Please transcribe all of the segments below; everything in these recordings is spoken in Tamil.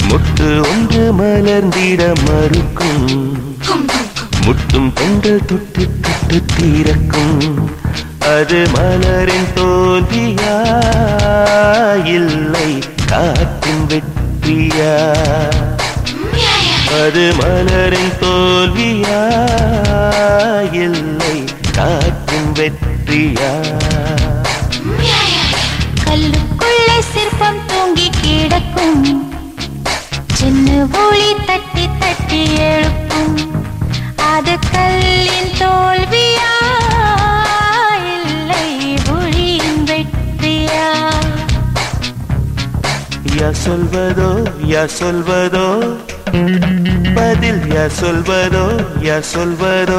முட்டு ஒன்று மலர்ந்திட மறுக்கும் முட்டும் பெண்கள் தொட்டு தொட்டு தீரக்கும் அது மலரின் தோல்வியா இல்லை காற்றின் வெற்றியா அது மலரின் தோல்வியா இல்லை காற்றின் வெற்றியா கல்லுக்குள்ளே சிற்பம் தூங்கி கிடக்கும் சின்ன ஒளி தட்டி தட்டி எழுப்பும் அது கல்லின் தோல்வியா இல்லை ஒளியின் வெற்றியா யா சொல்வதோ யா சொல்வதோ பதில் யா சொல்வதோ யா சொல்வதோ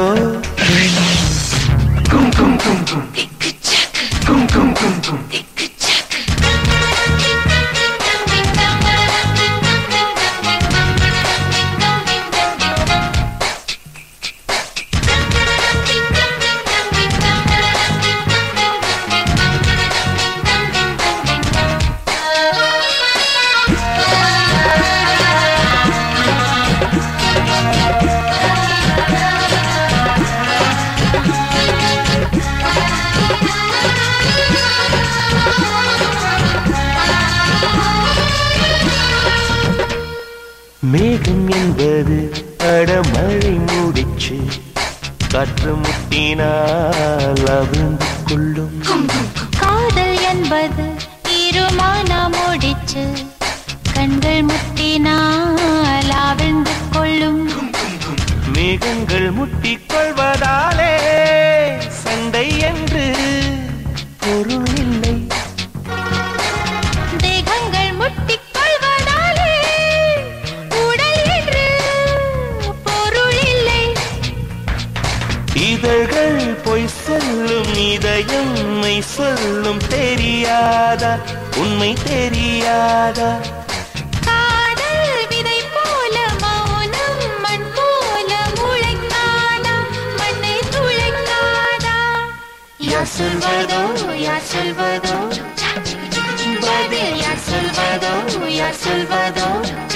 மேகம் என்பது அடமழை மூடிச்சு காற்று முட்டினால் அவிழ்ந்து கொள்ளும் காதல் என்பது இருமான முடிச்சு கண்கள் முட்டினால் அவிழ்ந்து கொள்ளும் மேகங்கள் முட்டிக் கொள்வதாலே சண்டை என்று பொருள் இல்லை தேகங்கள் முட்டிக் கொள்வதாலே உடல் என்று பொருள் இல்லை இதழ்கள் பொய் சொல்லும் இதயம் மெய் சொல்லும் தெரியாதா உண்மை தெரியாதா காதல் விதை போல மௌனம் மண் போல முளைக்காதா மண்ணை துளைக்காதா யார் சொல்வதோ யார் சொல்வதோ பதில் யார் சொல்வதோ யார் சொல்வதோ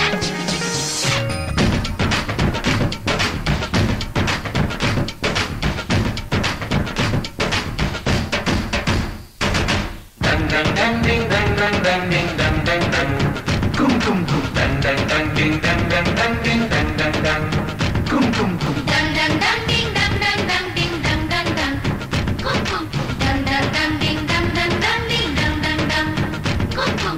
Dang dang dang ding dang dang dang ding dang dang dang. Kum kum. Dang dang dang ding dang dang dang ding dang dang dang. Kum kum.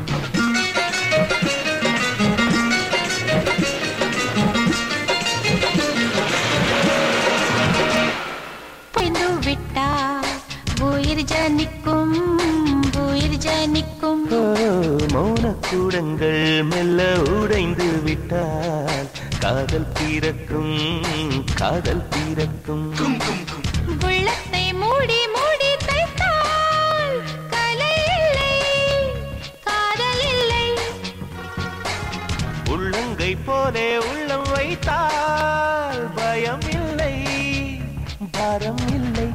பொய்ந்து விட்டா உயிர் ஜனிக்கும் உயிர் ஜனிக்கும் ஓ, மௌனக்கூடங்கள் மெல்ல உடைந்து விட்டால் காதல் பிறக்கும் காதல் பிறக்கும் உள்ளத்தை மூடி மூடி தைத்தால் கலை இல்லை காதல் இல்லை உள்ளங்கை போலே உள்ளம் வைத்தால் பயம் இல்லை பாரம் இல்லை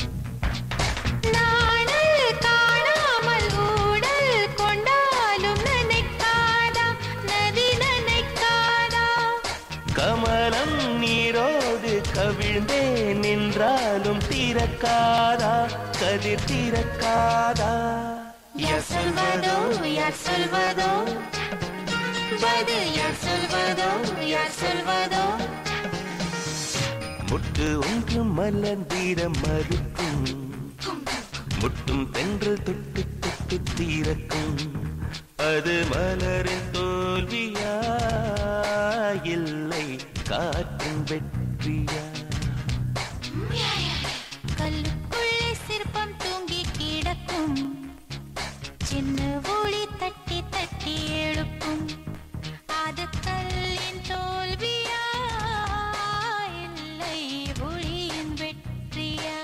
நாணல் காணாமல் ஊடல் கொண்டாலும் நினைக்காதா நதி நினைக்காதா கமலம் நீரோடு கவிழ்ந்தே நின்றாலும் திறக்காதா கதிர் திறக்காதா யார் சொல்வதோ யார் சொல்வதோ பதில் யார் சொல்வதோ யார் சொல்வதோ முட்டு ஒன்று மலர்ந்திட மறுக்கும் முட்டும் தென்றல் தொட்டு தொட்டு தீரக்கும் அது மலரின் தோல்வியா இல்லை காற்றின் வெற்றியா கல்லுக்குள்ளே சிற்பம் தூங்கி கிடக்கும் சின்ன ஒளி தட்டி தட்டி எழுப்பும் அது கல்லின் தோல்வியா இல்லை ஒளியின் வெற்றியா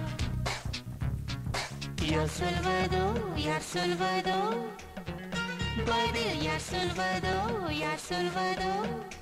யார் சொல்வதோ யார் சொல்வதோ பதில் யார் சொல்வதோ யார் சொல்வதோ